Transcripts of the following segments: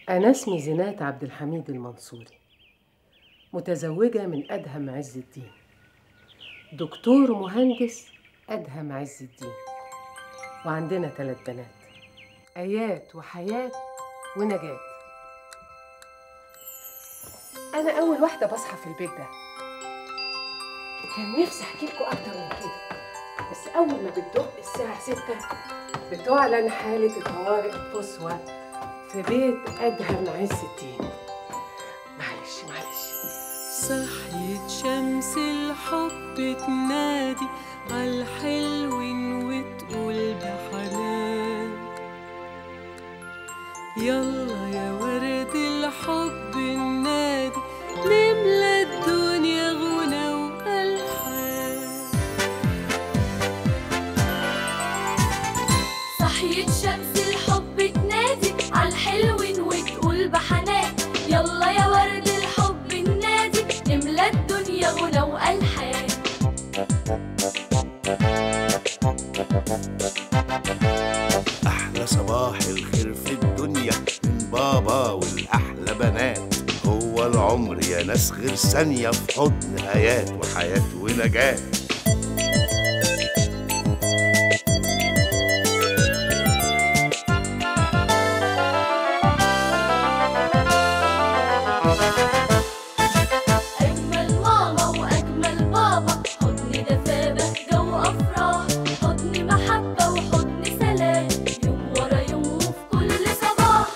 أنا اسمي زينات عبد الحميد المنصوري متزوجة من أدهم عز الدين دكتور مهندس أدهم عز الدين وعندنا ثلاث بنات آيات وحياة ونجاة أنا أول واحدة بصحى في البيت ده كان نفسي أحكي لكم أكتر من كده بس أول ما بتدق الساعة ستة بتعلن حالة الطوارئ قصوى في بيت أدهم عز الدين معلش معلش صحيت شمس الحب تنادي عالحلوين وتقول بحنان يلا يا ورد الحب النادي نملى الدنيا غنى وألحان صحيت شمس الحب تنادي عالحلوين وتقول بحنان يلا يا ورد الحب النادي نملى الدنيا غنى والحان أحلى صباح الخير في الدنيا من بابا والأحلى بنات هو العمر يا ناس غير ثانية في حضن آيات وحياة ونجاة أجمل ماما وأجمل بابا حضن دفابة جو أفراح حضن محبة وحضن سلام يوم ورا يوم وفي كل صباح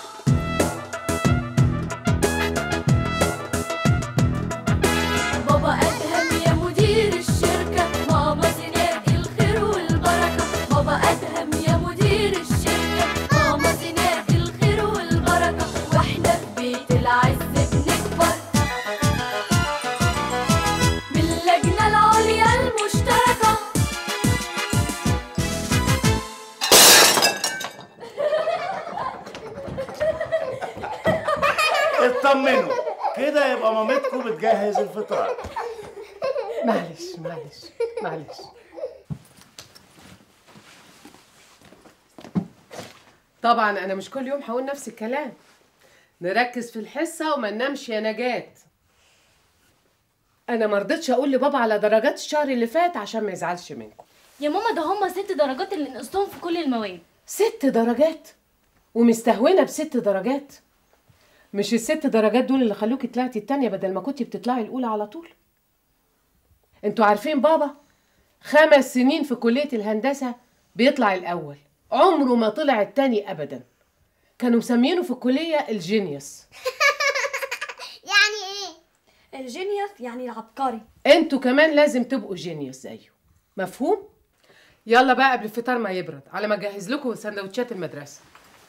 بابا أدهم يا مدير الشركة ماما زينات الخير والبركة بابا أدهم يا مدير الشركة ماما زينات الخير والبركة واحنا في بيت العز بنكبر باللجنة العليا المشتركة اطمنوا كده يبقى مامتكم بتجهز الفطار معلش معلش معلش طبعا انا مش كل يوم هقول نفس الكلام نركز في الحصه وما ننامش يا نجاة انا ما رضيتش اقول لبابا على درجات الشهر اللي فات عشان ما يزعلش منكم يا ماما ده هما ست درجات اللي نقصتهم في كل المواد ست درجات ومستهونه بست درجات مش الست درجات دول اللي خلوكي طلعتي التانية بدل ما كنتي بتطلعي الأولى على طول انتوا عارفين بابا خمس سنين في كلية الهندسة بيطلع الأول عمره ما طلع التاني أبدا كانوا مسمينه في الكلية الجينيوس يعني ايه الجينيوس يعني العبقري انتوا كمان لازم تبقوا جينيوس زيه مفهوم؟ يلا بقى قبل الفطار ما يبرد على ما اجهز لكم سندوتشات المدرسة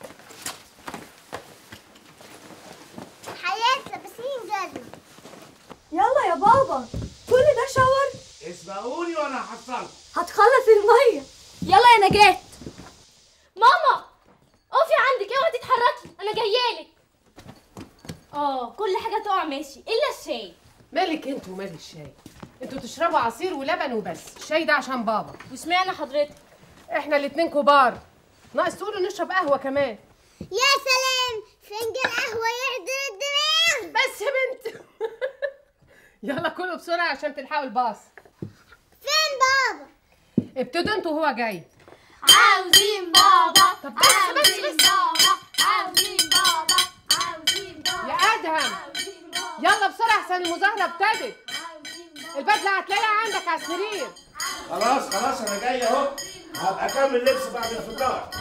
حياة لابسين جزمة يلا يا بابا كل ده شاور اسمعوني وانا هحصلكم هتخلص الميه يلا يا نجاة ماما اقفي عندك اوعي تتحركي انا جايالك اه كل حاجه تقع ماشي الا الشاي مالك انتوا ومال الشاي انتوا تشربوا عصير ولبن وبس الشاي ده عشان بابا واشمعنى حضرتك احنا الاتنين كبار ناقص تقولوا نشرب قهوة كمان يا سلام فنجان قهوة يهدر الدماغ بس يا بنت يلا كلوا بسرعة عشان تلحقوا الباص فين بابا ابتدوا انتوا وهو جاي عاوزين بابا طب بس بس عاوزين بس بابا عاوزين بابا عاوزين بابا يا ادهم يلا بسرعة عشان المظاهرة ابتدت البدلة هتلاقيها عندك على السرير خلاص خلاص انا جاي اهو هبقى اكمل لبس بعد الفطار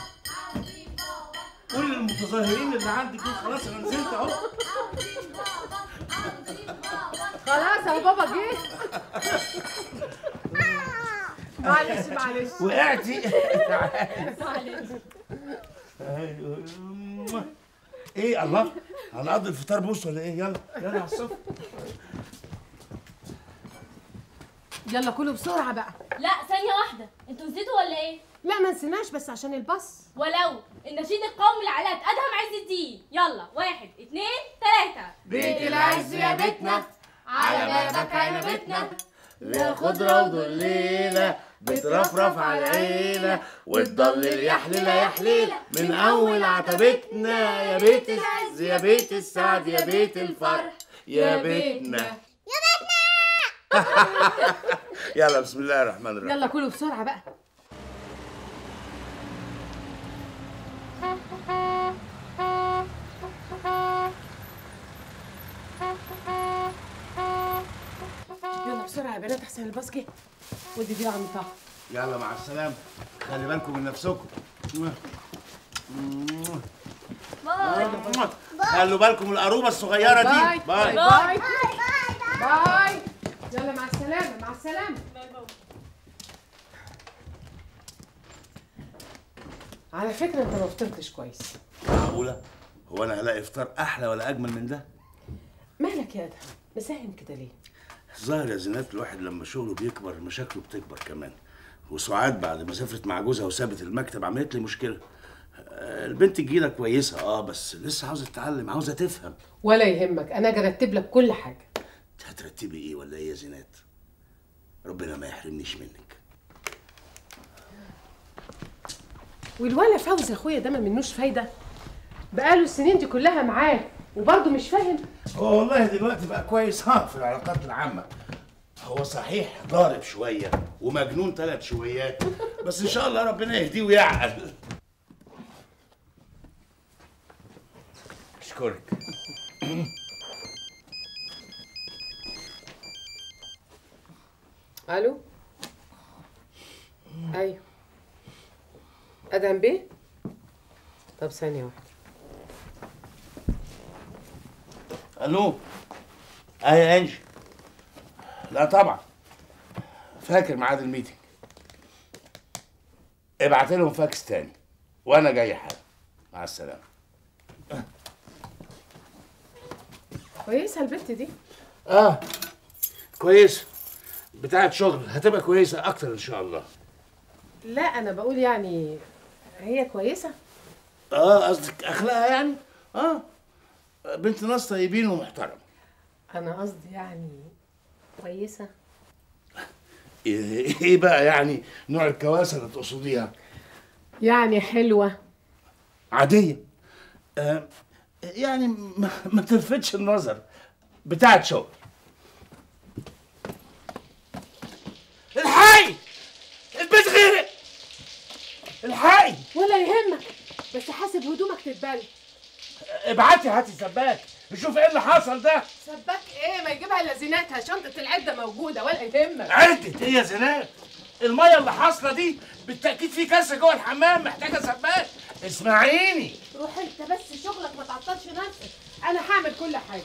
كل المتظاهرين اللي عندي دول خلاص انا نزلت اهو خلاص اهو بابا جه معلش معلش وقعتي معلش ايه الله هنقضي الفطار بوس ولا ايه يلا يلا على الصف يلا كلوا بسرعة بقى لا ثانيه واحده انتوا نسيتوا ولا ايه لا ما نسيناش بس عشان الباص ولو النشيد القومي لعلاء ادهم عز الدين يلا واحد اتنين تلاته بيت العز يا بيتنا على بابك عنبتنا لا خضرة وضليلة بترفرف على العيلة وتضلل يا حليلة يا حليلة من أول عتبتنا يا بيت العز يا بيت السعد يا بيت الفرح يا بيتنا يا بيتنا يلا بسم الله الرحمن الرحيم يلا كلوا بسرعه بقى يلا بسرعه يا بنات احسن الباص جه ودي دي عم طه يلا مع السلامة خلي بالكم من نفسكم خلوا بالكم من القروبة الصغيرة باي دي باي باي باي يلا مع السلامه مع السلامه على فكره انت ما فطرتش كويس معقولة هو أنا هلاقي إفطار أحلى ولا أجمل من ده؟ مالك يا ادهم مساهم كده ليه ظاهر يا زينات الواحد لما شغله بيكبر مشاكله بتكبر كمان وسعاد بعد ما سافرت مع جوزها وسابت المكتب عملت لي مشكلة آه، البنت الجديدة كويسة اه بس لسه عاوزة تتعلم عاوزة تفهم ولا يهمك انا اجي ارتب لك كل حاجه انت هترتبي ايه ولا ايه يا زينات؟ ربنا ما يحرمنيش منك والولا فوزي اخويا ده ما منوش فايده بقاله السنين دي كلها معاه وبرضه مش فاهم هو والله دلوقتي بقى كويس ها في العلاقات العامة هو صحيح ضارب شوية ومجنون ثلاث شويات بس إن شاء الله ربنا يهديه ويعقل أشكرك الو ايوه ادهم بيه طب ثانيه واحده ألو أه يا أنجي لا طبعا فاكر ميعاد الميتنج ابعت لهم فاكس تاني وأنا جاي حالا مع السلامة كويسه البت دي اه كويس بتاعت شغل هتبقى كويسة أكتر إن شاء الله لا انا بقول يعني هي كويسه اه قصدك أخلاقها يعني؟ اه بنت ناس طيبين ومحترم انا قصدي يعني كويسه ايه إيه بقى يعني نوع الكواسه اللي تقصديها يعني حلوه عاديه آه يعني ما, ما تلفتش النظر بتاعت شغل الحي البيت غرق الحي ولا يهمك بس حاسب هدومك تتبل ابعتي هاتي سباك نشوف ايه اللي حصل ده سباك ايه ما يجيبها الا زيناتها شنطه العده موجوده ولا يهمك عدت ايه يا زينات الميه اللي حاصله دي بالتاكيد في كاسه جوه الحمام محتاجه سباك اسمعيني روح انت بس شغلك ما تعطلش نفسك انا هعمل كل حاجه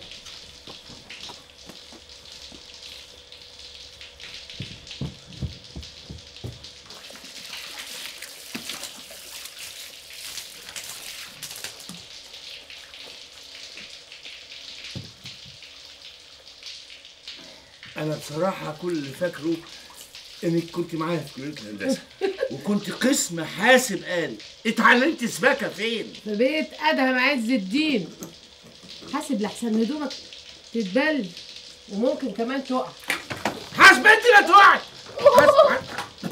انا بصراحه كل اللي فاكره انك كنت معايا في كليه الهندسه وكنت قسم حاسب آلي اتعلمت سباكه فين في بيت ادهم عز الدين حاسب لحسن هدومك تتبل وممكن كمان تقع حاسب انت لا توعي حاسب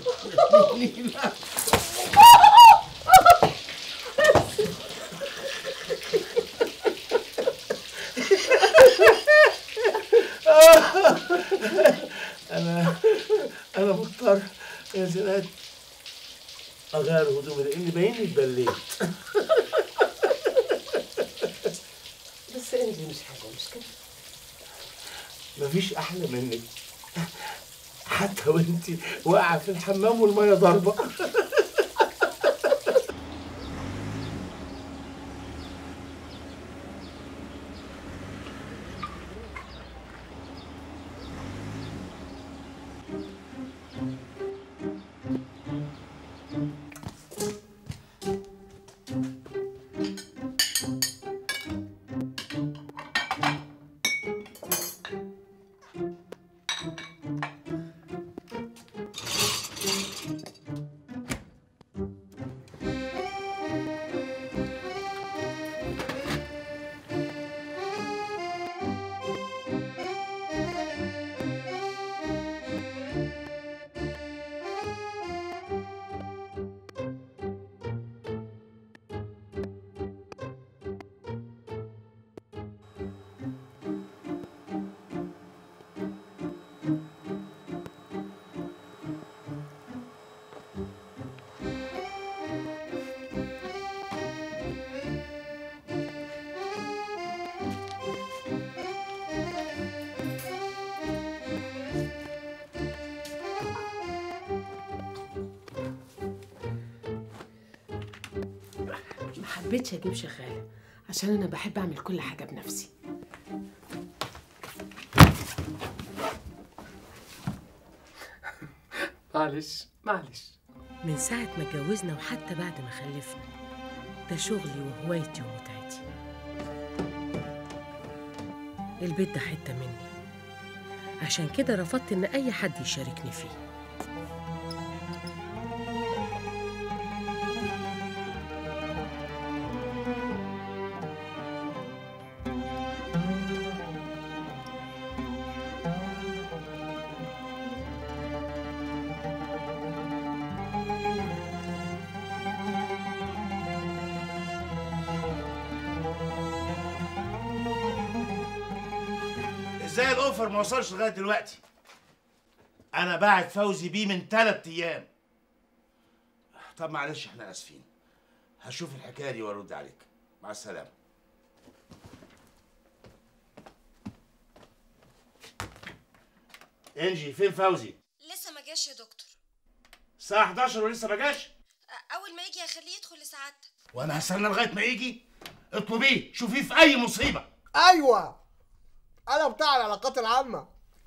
انا انا مضطر يا زينات اغير هدومي لاني باين لي اتبليت بس انت مش حاجه مش كده مفيش احلى منك حتى وانت واقعه في الحمام والميه ضاربه حبيتش اجيب شغاله عشان انا بحب اعمل كل حاجه بنفسي معلش معلش من ساعة ما اتجوزنا وحتى بعد ما خلفنا ده شغلي وهوايتي ومتعتي البيت ده حتة مني عشان كده رفضت إن أي حد يشاركني فيه ازاي الاوفر ما وصلش لغايه دلوقتي انا باعت فوزي بيه من ثلاث ايام طب معلش احنا اسفين هشوف الحكايه دي وارد عليك مع السلامه انجي فين فوزي لسه ما جاش يا دكتور الساعه 11 ولسه ما جاش أ- اول ما يجي هخليه يدخل لسعادتك وانا هستنى لغايه ما يجي اطلبيه شوفيه في اي مصيبه ايوه انا بتاع العلاقات العامه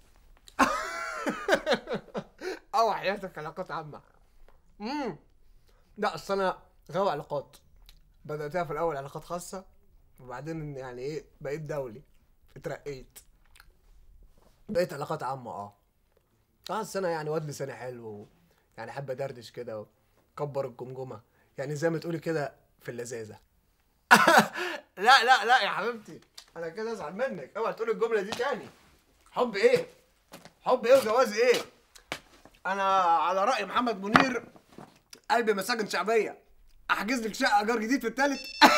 او حياتك علاقات عامه امم لا اصل انا غاوي علاقات بداتها في الاول علاقات خاصه وبعدين يعني ايه بقيت دولي اترقيت بقيت علاقات عامه اه اه اصل انا يعني واد لساني حلو يعني احب ادردش كده وكبر الجمجمه يعني زي ما تقولي كده في اللذاذه لا لا لا يا حبيبتي انا كده ازعل منك اوعى تقول الجمله دي تاني حب ايه حب ايه وجواز ايه انا على راي محمد منير قلبي مساجن شعبيه احجز لك شقه ايجار جديد في التالت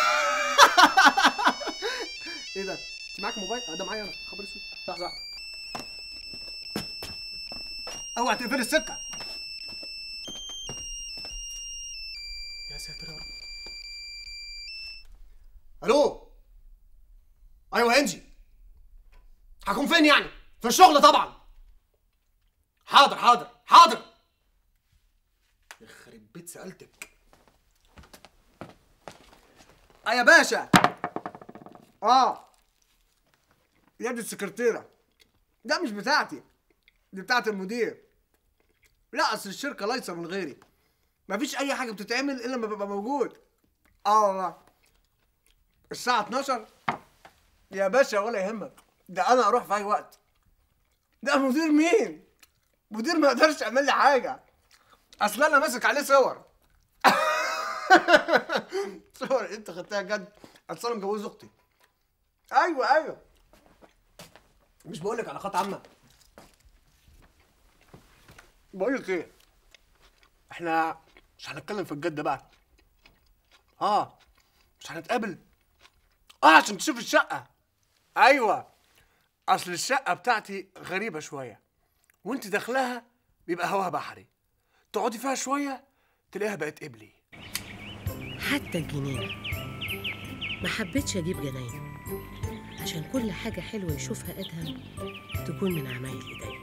ايه ده انت معاك موبايل اه ده معايا انا خبر اسود لحظه واحدة. اوعى تقفل السكه يا ساتر يا رب الو ايوه انجي هكون فين يعني في الشغل طبعا حاضر حاضر حاضر يخرب بيت سألتك اه يا باشا اه يا دي السكرتيرة ده مش بتاعتي دي بتاعت المدير لا اصل الشركة لايصة من غيري مفيش اي حاجة بتتعمل الا لما ببقى موجود اه والله الساعة 12 يا باشا ولا يهمك ده انا اروح في اي وقت ده مدير مين مدير ما يقدرش يعمل لي حاجه اصل انا ماسك عليه صور صور انت خدتها جد اصل انا مجوز اختي ايوه ايوه مش بقول لك علاقات عامه بقول لك ايه احنا مش هنتكلم في الجد بقى اه مش هنتقابل اه عشان تشوف الشقه ايوه اصل الشقه بتاعتي غريبه شويه وانت داخلها بيبقى هواها بحري تقعدي فيها شويه تلاقيها بقت قبلي حتى الجنينة ما حبيتش أجيب جناين عشان كل حاجة حلوة يشوفها أدهم تكون من عمايل إيدي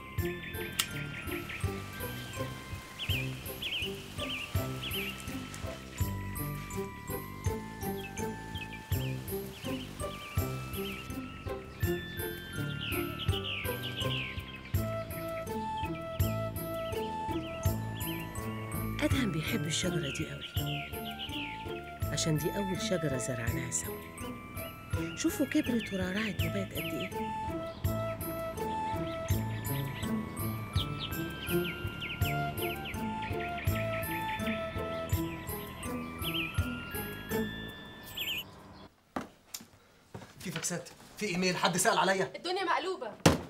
أدهم بيحب الشجرة دي قوي عشان دي أول شجرة زرعناها سوا شوفوا كبرت ورعرعت وبقت قد إيه في فاكسات في ايميل حد سال عليا الدنيا مقلوبة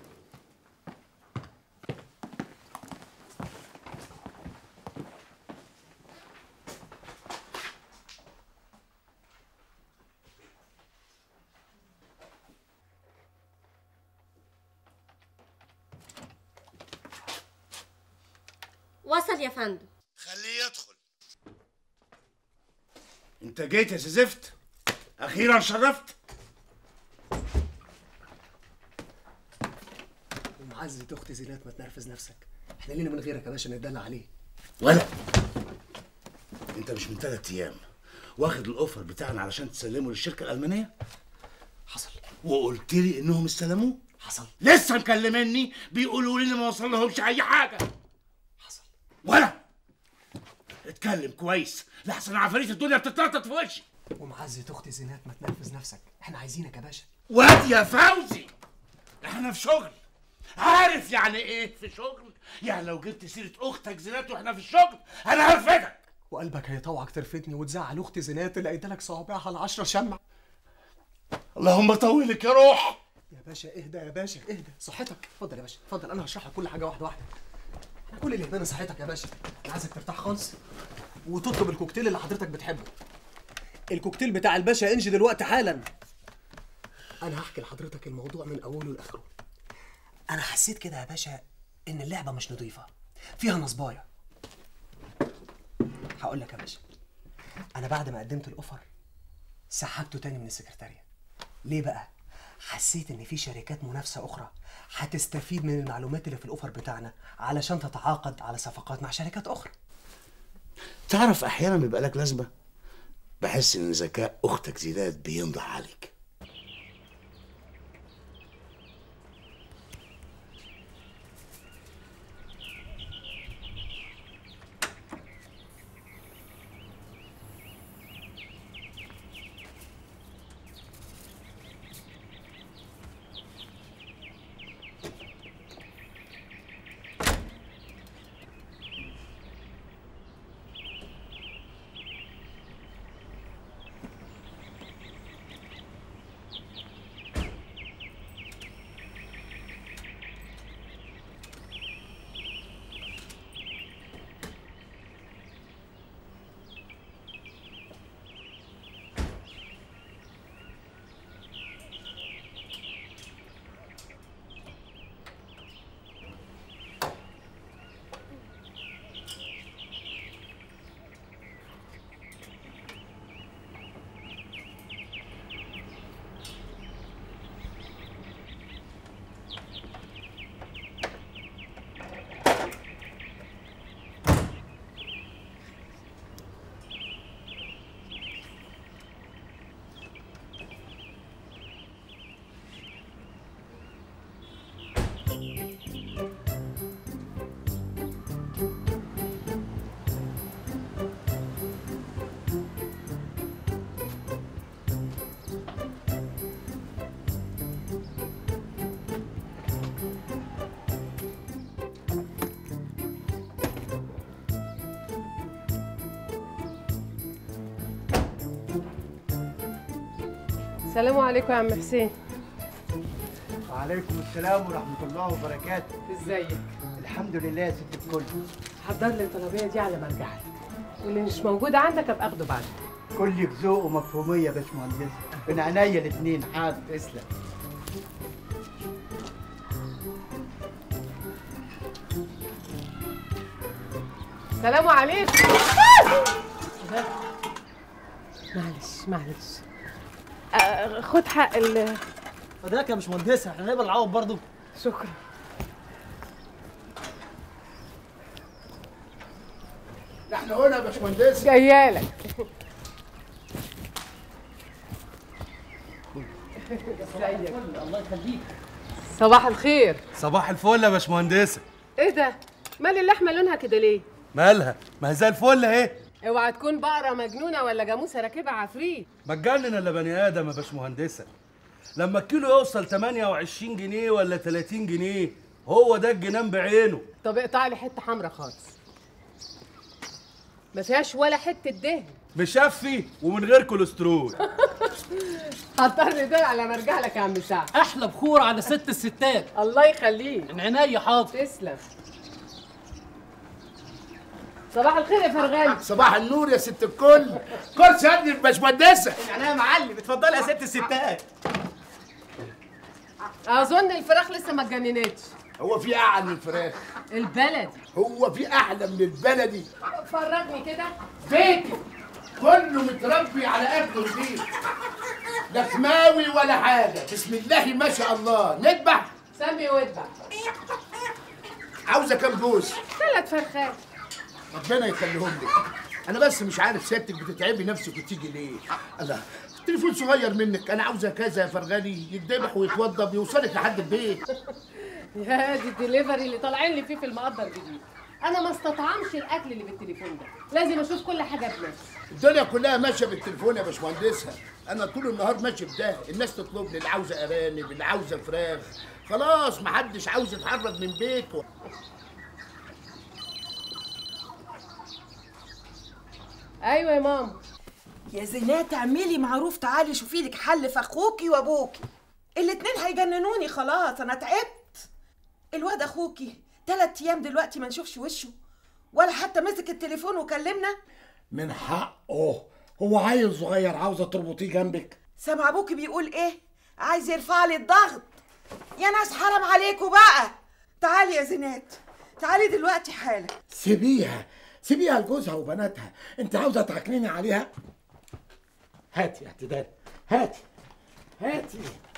وصل يا فندم خليه يدخل انت جيت يا زفت اخيرا شرفت ومعزة اختي زينات ما تنرفز نفسك احنا لينا من غيرك يا باشا نتدلع عليه ولا انت مش من ثلاث ايام واخد الاوفر بتاعنا علشان تسلمه للشركه الالمانيه حصل وقلت لي انهم استلموه حصل لسه مكلمني بيقولوا لي إن ما وصل لهمش اي حاجه حصل ولا اتكلم كويس لحسن عفاريت الدنيا بتتنطط في وشي ومعزة اختي زينات ما تنرفز نفسك احنا عايزينك يا باشا واد يا فوزي احنا في شغل عارف يعني ايه في شغل يعني لو جبت سيره اختك زينات واحنا في الشغل انا هرفدك وقلبك هيطوعك ترفدني وتزعل اختي زينات اللي قايله لك صوابعها العشرة شمع اللهم طولك يا روح يا باشا اهدى يا باشا اهدى صحتك اتفضل يا باشا اتفضل انا هشرح لك كل حاجه واحده واحده احنا كل اللي يهمنا صحتك يا باشا انا عايزك ترتاح خالص وتطلب الكوكتيل اللي حضرتك بتحبه الكوكتيل بتاع الباشا انجي دلوقتي حالا انا هحكي لحضرتك الموضوع من اوله لاخره انا حسيت كده يا باشا ان اللعبه مش نظيفه فيها نصبايه هقول لك يا باشا انا بعد ما قدمت الاوفر سحبته تاني من السكرتاريه ليه بقى حسيت ان في شركات منافسه اخرى هتستفيد من المعلومات اللي في الاوفر بتاعنا علشان تتعاقد على صفقات مع شركات اخرى تعرف احيانا بيبقى لك لازمه بحس ان ذكاء اختك زينات بينضح عليك السلام عليكم يا عم حسين وعليكم السلام ورحمة الله وبركاته ازيك الحمد لله يا ست الكل حضر لي الطلبيه دي على ما ارجع لك واللي مش موجود عندك ابقى اخده بعد كلك ذوق ومفهومية يا باشمهندس من عينيا الاتنين حاضر تسلم السلام عليكم معلش معلش آه، خد حق ال فداك يا باشمهندسه احنا نقبل العوض برضه شكرا احنا هنا يا باشمهندس جايالك ازيك الله يخليك صباح الخير صباح الفل يا باشمهندسه ايه ده مال اللحمه لونها كده ليه مالها ما هي زي الفل اهي اوعى تكون بقره مجنونه ولا جاموسه راكبه عفريت ما تجنن الا بني ادم يا باشمهندسه لما الكيلو يوصل 28 جنيه ولا 30 جنيه هو ده الجنان بعينه طب اقطع لي حته حمرا خالص ما فيهاش ولا حته دهن مشفي ومن غير كوليسترول حضر لي ده على ما ارجع لك يا عم سعد احلى بخور على ست الستات الله يخليك من عينيا حاضر تسلم صباح الخير يا فرغاني صباح النور يا ست الكل كل سد الباشمهندسة يعني يا معلم اتفضلي يا ست الستات اظن الفراخ لسه ما اتجننتش هو في أعلى من الفراخ البلدي هو في أحلى من البلدي فرجني كده بيتي كله متربي على أكل نضيف لا كماوي ولا حاجة بسم الله ما شاء الله نذبح سمي واتبع عاوزة كام جوز ثلاث فرخات ربنا يخليهم لك انا بس مش عارف سيادتك بتتعبي نفسك وتيجي ليه الله تليفون صغير منك انا عاوزه كذا يا فرغلي يتذبح ويتوضى بيوصلك لحد البيت يا دي الدليفري اللي طالعين لي فيه في المقدر جديد انا ما استطعمش الاكل اللي بالتليفون ده لازم اشوف كل حاجه بنفسي الدنيا كلها ماشيه بالتليفون يا باشمهندسها انا طول النهار ماشي بده الناس تطلب لي اللي عاوزه ارانب اللي عاوزه فراخ خلاص محدش عاوز يتحرك من بيته ايوه يا ماما يا زينات اعملي معروف تعالي شوفي لك حل في اخوكي وابوكي الاتنين هيجننوني خلاص انا تعبت الواد اخوكي تلات ايام دلوقتي ما نشوفش وشه ولا حتى مسك التليفون وكلمنا من حقه هو عيل صغير عاوزه تربطيه جنبك سامع ابوكي بيقول ايه عايز يرفع لي الضغط يا ناس حرام عليكم بقى تعالي يا زينات تعالي دلوقتي حالا سيبيها سيبيها لجوزها وبناتها انت عاوزه تعكنيني عليها هاتي اعتدال هاتي هاتي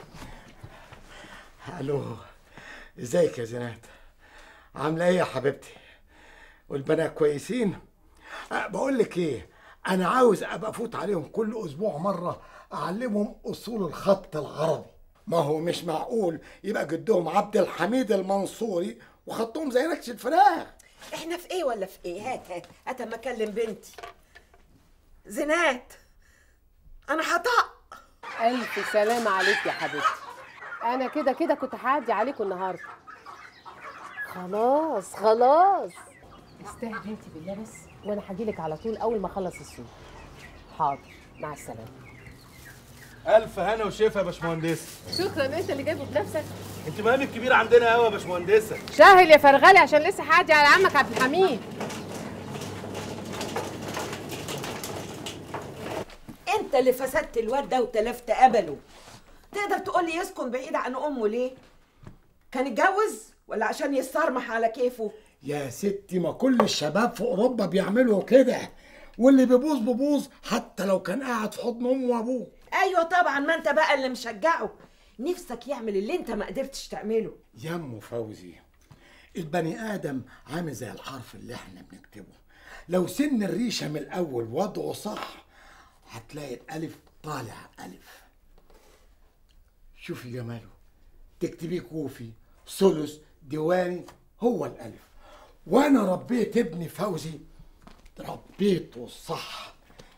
الو ازيك يا زينات عامله ايه يا حبيبتي والبنات كويسين أه بقول لك ايه انا عاوز ابقى افوت عليهم كل اسبوع مره اعلمهم اصول الخط العربي ما هو مش معقول يبقى جدهم عبد الحميد المنصوري وخطهم زي نكش الفراخ احنا في ايه ولا في ايه هات هات هات اما اكلم بنتي زينات انا هطق الف سلامه عليك يا حبيبتي انا كده كده كنت هعدي عليكم النهارده خلاص خلاص استهدي انت بالله بس وانا هجيلك على طول اول ما اخلص السوق حاضر مع السلامه الف هنا وشفا يا باشمهندسه شكرا انت اللي جايبه بنفسك انت مهامك كبير عندنا قوي يا باشمهندسه شاهل يا فرغلي عشان لسه هعدي على عمك عبد الحميد انت اللي فسدت الواد ده وتلفت قبله تقدر تقول لي يسكن بعيد عن امه ليه كان اتجوز ولا عشان يسترمح على كيفه يا ستي ما كل الشباب في اوروبا بيعملوا كده واللي بيبوظ بيبوظ حتى لو كان قاعد في حضن امه وابوه ايوه طبعا ما انت بقى اللي مشجعه نفسك يعمل اللي انت ما قدرتش تعمله يا ام فوزي البني ادم عامل زي الحرف اللي احنا بنكتبه لو سن الريشه من الاول وضعه صح هتلاقي الالف طالع الف شوفي جماله تكتبيه كوفي ثلث ديواني هو الالف وانا ربيت ابني فوزي ربيته صح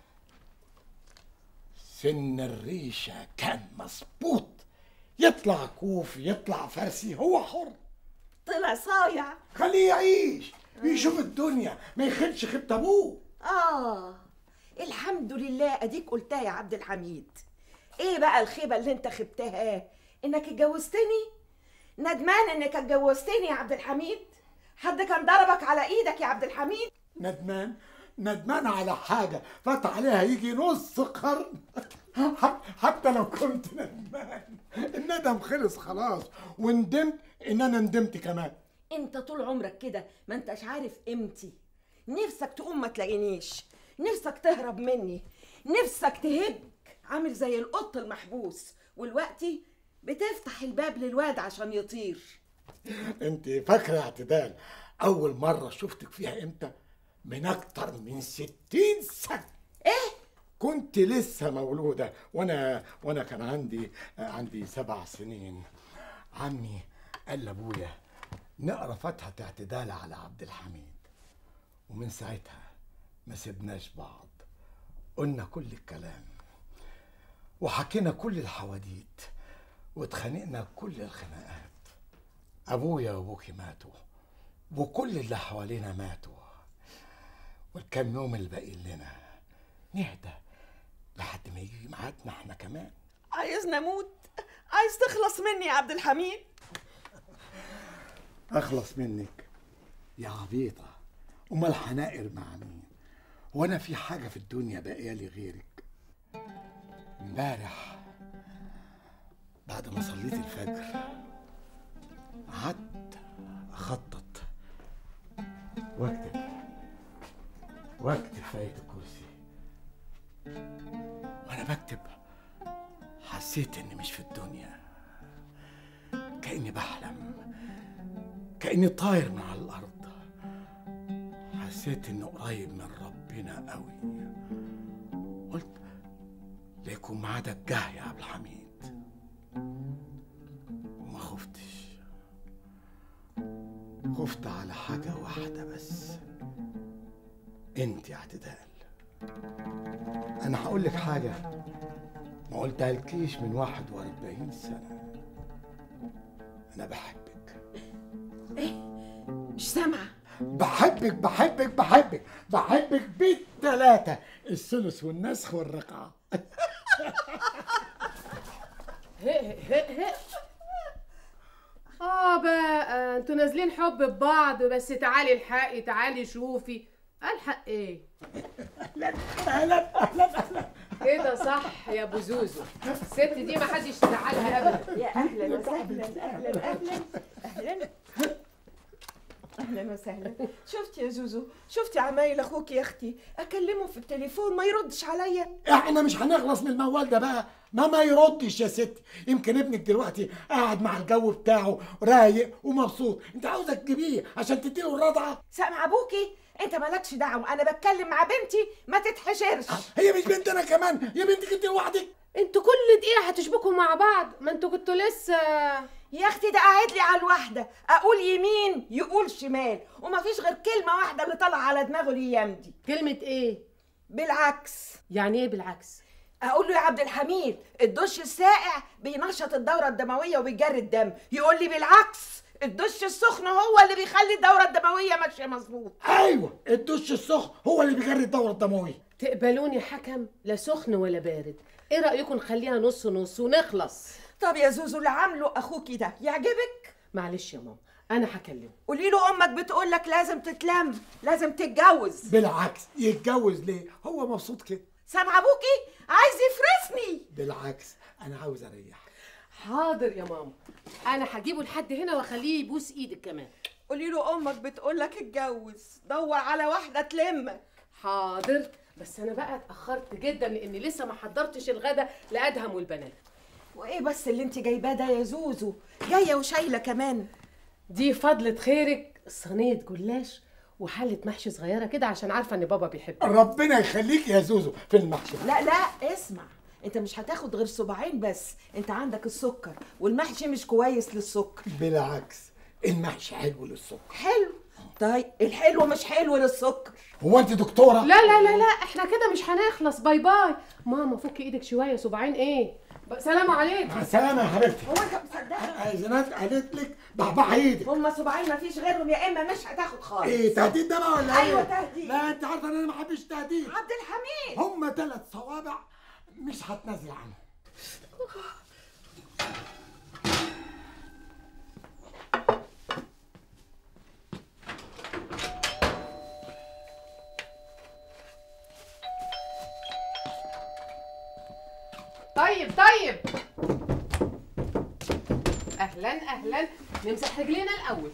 سن الريشه كان مظبوط يطلع كوفي يطلع فارسي هو حر طلع صايع خليه يعيش يشوف الدنيا ما يخدش خيبة ابوه اه الحمد لله اديك قلتها يا عبد الحميد ايه بقى الخيبه اللي انت خبتها انك اتجوزتني ندمان انك اتجوزتني يا عبد الحميد حد كان ضربك على ايدك يا عبد الحميد ندمان ندمان على حاجة فات عليها يجي نص قرن حتى لو كنت ندمان الندم خلص خلاص وندمت ان انا ندمت كمان انت طول عمرك كده ما انتش عارف قيمتي نفسك تقوم ما تلاقينيش نفسك تهرب مني نفسك تهب عامل زي القط المحبوس والوقتي بتفتح الباب للواد عشان يطير انت فاكرة اعتدال اول مرة شفتك فيها امتى من اكتر من ستين سنة ايه كنت لسه مولودة وانا وانا كان عندي عندي سبع سنين عمي قال لابويا نقرا فتحة اعتدال على عبد الحميد ومن ساعتها ما سبناش بعض قلنا كل الكلام وحكينا كل الحواديت واتخانقنا كل الخناقات ابويا وابوكي ماتوا وكل اللي حوالينا ماتوا والكام يوم اللي باقي لنا نهدى لحد ما يجي ميعادنا احنا كمان عايزني اموت عايز تخلص مني يا عبد الحميد اخلص منك يا عبيطه امال هناقر مع مين وانا في حاجه في الدنيا باقيه لي غيرك امبارح بعد ما صليت الفجر قعدت اخطط واكتب واكتب في آية الكرسي وانا بكتب حسيت اني مش في الدنيا كاني بحلم كاني طاير من على الارض حسيت اني قريب من ربي هنا قوي قلت ليكون معادك جه يا عبد الحميد وما خفتش خفت على حاجة واحدة بس انت يا اعتدال انا هقول لك حاجة ما قلتهالكيش من 41 سنة انا بحبك مش سامعه بحبك بحبك بحبك بحبك بالتلاتة الثلث والنسخ والرقعة هق هق هق اه بقى انتوا نازلين حب ببعض بس تعالي الحقي تعالي شوفي الحق ايه اهلا اهلا اهلا كده صح يا ابو زوزو الست دي ما حدش يزعلها ابدا يا اهلا وسهلا اهلا اهلا اهلا اهلا وسهلا شفتي يا زوزو شفتي عمايل اخوك يا اختي اكلمه في التليفون ما يردش عليا احنا مش هنخلص من الموال ده بقى ما ما يردش يا ستي يمكن ابنك دلوقتي قاعد مع الجو بتاعه رايق ومبسوط انت عاوزه تجيبيه عشان تديله الرضعه سامع ابوكي انت مالكش دعوه انا بتكلم مع بنتي ما تتحشرش هي مش بنت انا كمان يا بنتك انت لوحدك انتوا كل دقيقه هتشبكوا مع بعض ما انتوا كنتوا لسه يا اختي ده قاعد لي على الواحده اقول يمين يقول شمال ومفيش غير كلمه واحده اللي طالعه على دماغه الايام دي كلمه ايه بالعكس يعني ايه بالعكس اقول له يا عبد الحميد الدش الساقع بينشط الدوره الدمويه وبيجري الدم يقول لي بالعكس الدش السخن هو اللي بيخلي الدوره الدمويه ماشيه مظبوط ايوه الدش السخن هو اللي بيجري الدوره الدمويه تقبلوني حكم لا سخن ولا بارد ايه رايكم نخليها نص نص ونخلص طب يا زوزو اللي عامله اخوكي ده يعجبك معلش يا ماما انا هكلمه قولي له امك بتقول لك لازم تتلم لازم تتجوز بالعكس يتجوز ليه هو مبسوط كده سامع ابوكي عايز يفرسني بالعكس انا عاوز اريح حاضر يا ماما انا هجيبه لحد هنا واخليه يبوس ايدك كمان قولي له امك بتقول لك اتجوز دور على واحده تلمك حاضر بس انا بقى اتاخرت جدا لاني لسه ما حضرتش الغدا لادهم والبنات وايه بس اللي انت جايباه ده يا زوزو جايه وشايله كمان دي فضلة خيرك صينية جلاش وحلة محشي صغيرة كده عشان عارفة ان بابا بيحبك ربنا يخليك يا زوزو في المحشي لا لا اسمع انت مش هتاخد غير صباعين بس انت عندك السكر والمحشي مش كويس للسكر بالعكس المحشي حلو للسكر حلو طيب الحلو مش حلو للسكر هو انت دكتوره لا لا لا لا احنا كده مش هنخلص باي باي ماما فكي ايدك شوية صباعين ايه ب- سلام عليكم مع السلامه يا حبيبتي هو انت مصدقها زينات قالت لك بحبح ايدك هما صباعين مفيش غيرهم يا اما مش هتاخد خالص ايه تهديد ده بقى ولا ايه؟ ايوه تهديد لا انت عارفه ان انا ما بحبش تهديد عبد الحميد هم ثلاث صوابع مش هتنازل عنهم طيب طيب اهلا اهلا نمسح رجلينا الاول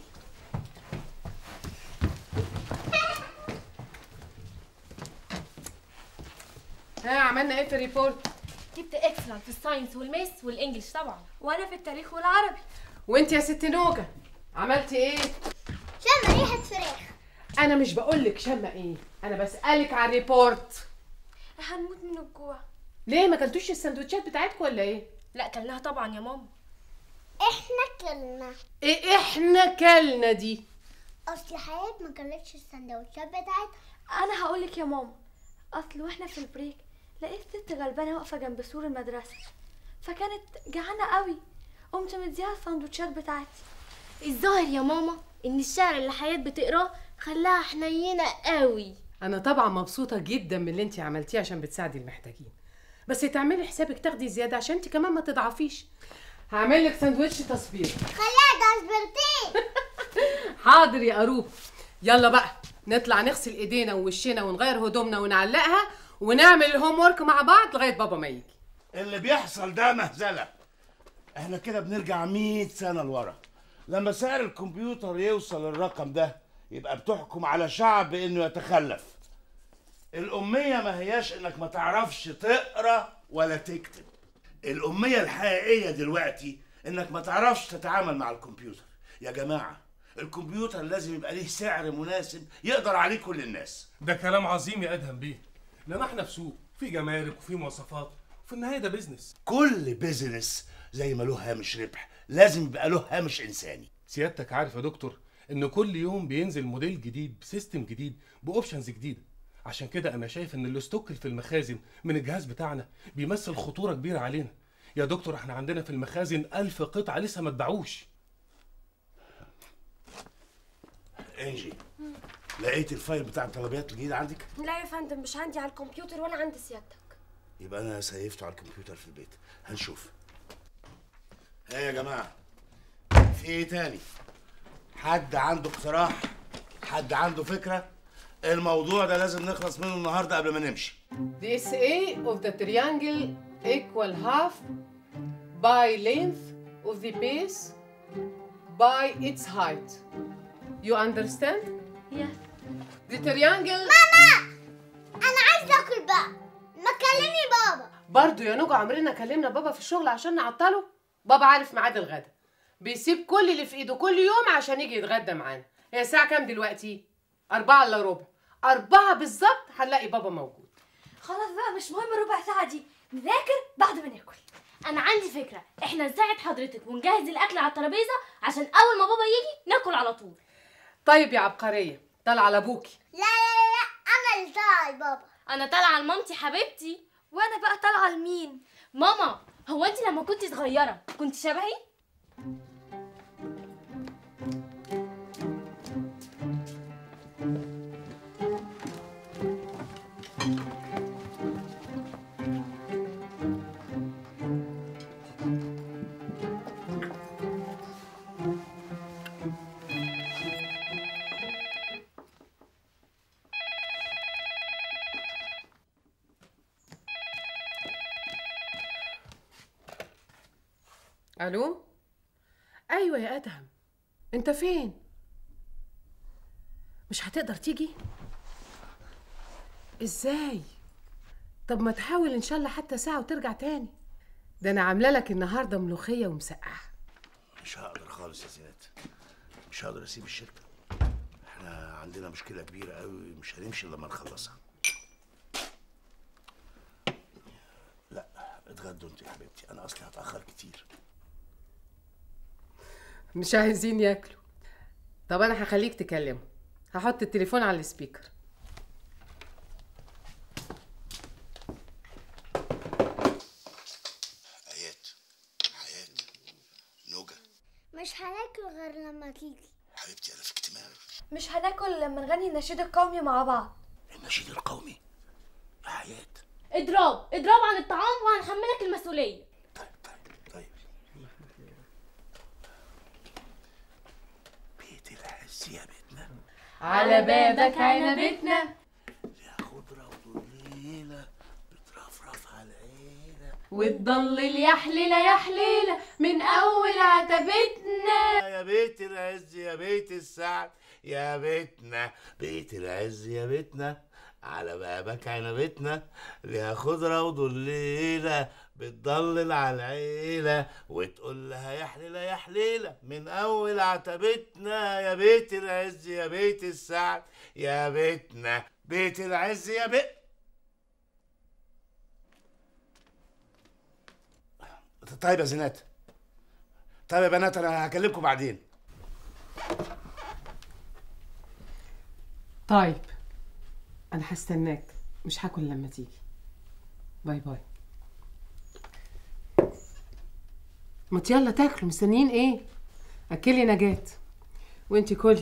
ها عملنا ايه في الريبورت جبت اكسلنت في الساينس والميس والانجليش طبعا وانا في التاريخ والعربي وانت يا ست نوجه عملتي ايه شم ريحة فراخ انا مش بقولك شامه ايه انا بسالك على الريبورت هنموت من الجوع ليه ما كلتوش السندوتشات بتاعتكم ولا ايه لا كلناها طبعا يا ماما احنا كلنا ايه احنا كلنا دي اصل حياة ما كلتش السندوتشات بتاعتها انا هقولك يا ماما اصل واحنا في البريك لقيت ست غلبانه واقفه جنب سور المدرسه فكانت جعانه قوي قمت مديها السندوتشات بتاعتي الظاهر يا ماما ان الشعر اللي حياة بتقراه خلاها حنينه قوي انا طبعا مبسوطه جدا من اللي انت عملتيه عشان بتساعدي المحتاجين بس تعملي حسابك تاخدي زياده عشان انت كمان ما تضعفيش هعمل لك سندوتش تصبير خليها ده اسبرتين حاضر يا قروب يلا بقى نطلع نغسل ايدينا ووشنا ونغير هدومنا ونعلقها ونعمل الهوم ورك مع بعض لغايه بابا ما يجي اللي بيحصل ده مهزله احنا كده بنرجع 100 سنه لورا لما سعر الكمبيوتر يوصل الرقم ده يبقى بتحكم على شعب انه يتخلف الاميه ما هياش انك ما تعرفش تقرا ولا تكتب الاميه الحقيقيه دلوقتي انك ما تعرفش تتعامل مع الكمبيوتر يا جماعه الكمبيوتر لازم يبقى ليه سعر مناسب يقدر عليه كل الناس ده كلام عظيم يا ادهم بيه لما احنا في سوق في جمارك وفي مواصفات وفي النهايه ده بيزنس كل بيزنس زي ما له هامش ربح لازم يبقى له هامش انساني سيادتك عارف يا دكتور ان كل يوم بينزل موديل جديد بسيستم جديد باوبشنز جديده عشان كده انا شايف ان الاستوك اللي في المخازن من الجهاز بتاعنا بيمثل خطوره كبيره علينا يا دكتور احنا عندنا في المخازن ألف قطعه لسه ما اتباعوش انجي لقيت الفايل بتاع الطلبيات الجديده عندك لا يا فندم مش عندي على الكمبيوتر ولا عند سيادتك يبقى انا سيفته على الكمبيوتر في البيت هنشوف ها يا جماعه في ايه تاني حد عنده اقتراح حد عنده فكره الموضوع ده لازم نخلص منه النهارده قبل ما نمشي The SA of the triangle equal half by length of the base by its height. You understand? Yes. The triangle ماما انا عايزه اكل بقى ما كلمني بابا برضه يا نوجة عمرنا كلمنا بابا في الشغل عشان نعطله بابا عارف ميعاد الغدا بيسيب كل اللي في ايده كل يوم عشان يجي يتغدى معانا هي الساعة كام دلوقتي؟ أربعة إلا ربع أربعة بالظبط هنلاقي بابا موجود خلاص بقى مش مهم الربع ساعة دي نذاكر بعد ما ناكل انا عندي فكره احنا نساعد حضرتك ونجهز الاكل على الترابيزه عشان اول ما بابا يجي ناكل على طول طيب يا عبقرية طلع على أبوكي لا لا لا لا انا اللي طالعه لبابا انا طالعه لمامتي حبيبتي وانا بقى طالعه لمين ماما هو انت لما كنت صغيره كنت شبهي ألو أيوة يا أدهم أنت فين؟ مش هتقدر تيجي؟ إزاي؟ طب ما تحاول إن شاء الله حتى ساعة وترجع تاني ده أنا عاملة لك النهاردة ملوخية ومسقعة مش هقدر خالص يا زينات مش هقدر اسيب الشركه احنا عندنا مشكله كبيره قوي مش هنمشي إلا لما نخلصها لا اتغدوا انتوا يا حبيبتي انا اصلي هتاخر كتير مش عايزين ياكلوا طب أنا هخليك تكلمه هحط التليفون على السبيكر ايات حياه نوجه مش هناكل غير لما تيجي حبيبتي انا في اجتماع مش هناكل لما نغني النشيد القومي مع بعض النشيد القومي يا حياه اضراب اضراب عن الطعام وهنحملك المسؤوليه بيت العز يا بيتنا على بابك عنبتنا يا خضره وضليله بترفرف على العيله وتضلل يا حليلة يا حليلة من أول عتبتنا يا بيت العز يا بيت السعد يا بيتنا بيت العز يا بيتنا على بابك عنبتنا ليها خضرة وضليلة بتضلل على العيلة وتقول لها يا حليلة يا حليلة من أول عتبتنا يا بيت العز يا بيت السعد يا بيتنا بيت العز يا بيت طيب يا زينات طيب يا بنات انا هكلمكم بعدين طيب أنا هستناك مش هاكل لما تيجي باي باي ما يلا تاكلوا مستنيين ايه اكلي نجاة وانتي كلي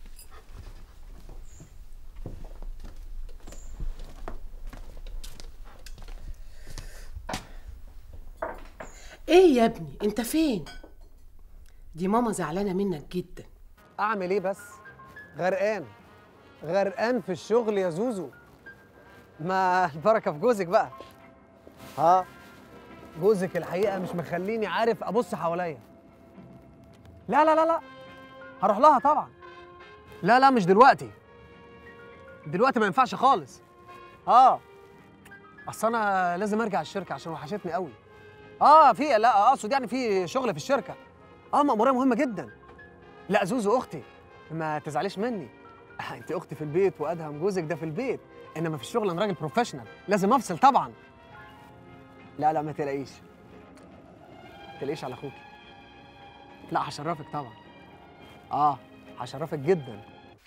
ايه يا ابني انت فين دي ماما زعلانه منك جدا اعمل ايه بس غرقان غرقان في الشغل يا زوزو ما البركه في جوزك بقى ها جوزك الحقيقه مش مخليني عارف ابص حواليا لا لا لا لا هروح لها طبعا لا لا مش دلوقتي دلوقتي ما ينفعش خالص اه اصل انا لازم ارجع الشركه عشان وحشتني قوي اه في لا اقصد يعني في شغل في الشركه اه مأمورية مهمه جدا لا زوزو اختي ما تزعليش مني انت اختي في البيت وادهم جوزك ده في البيت انما في الشغل انا راجل بروفيشنال لازم افصل طبعا لا لا ما تلاقيش ما تلاقيش على اخوكي لا هشرفك طبعا اه هشرفك جدا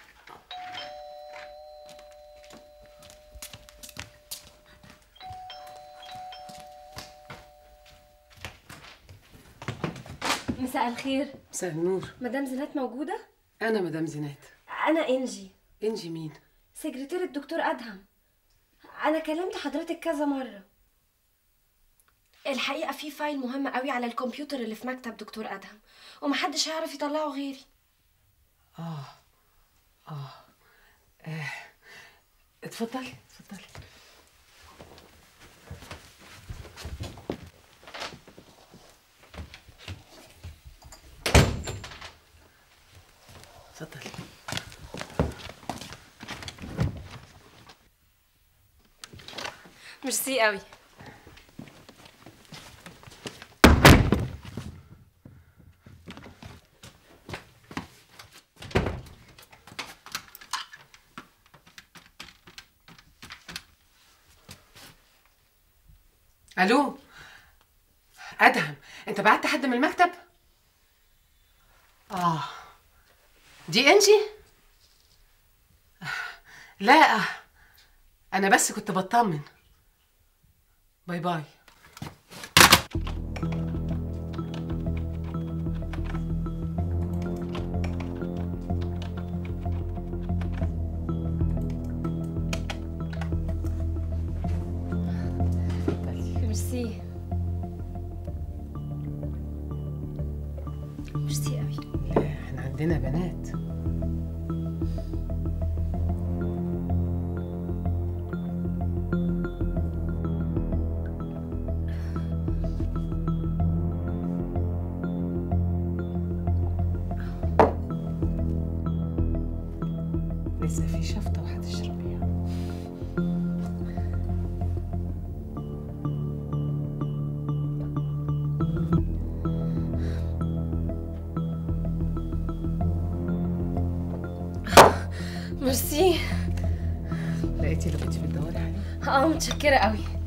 مساء الخير مساء النور مدام زينات موجودة؟ انا مدام زينات أنا إنجي انجي مين سكرتير الدكتور أدهم أنا كلمت حضرتك كذا مرة الحقيقة في فايل مهم قوي على الكمبيوتر اللي في مكتب دكتور أدهم ومحدش هيعرف يطلعه غيري اه اه آه. اتفضلي اتفضلي اتفضلي ميرسي قوي الو ادهم انت بعت حد من المكتب اه دي انجي لا انا بس كنت بطمن باي باي ميرسي ميرسي قوي احنا عندنا بنات لسه في شفطة وهتشربيها ميرسي لقيتي اللي كنت بتدوري عليه اه متشكرة قوي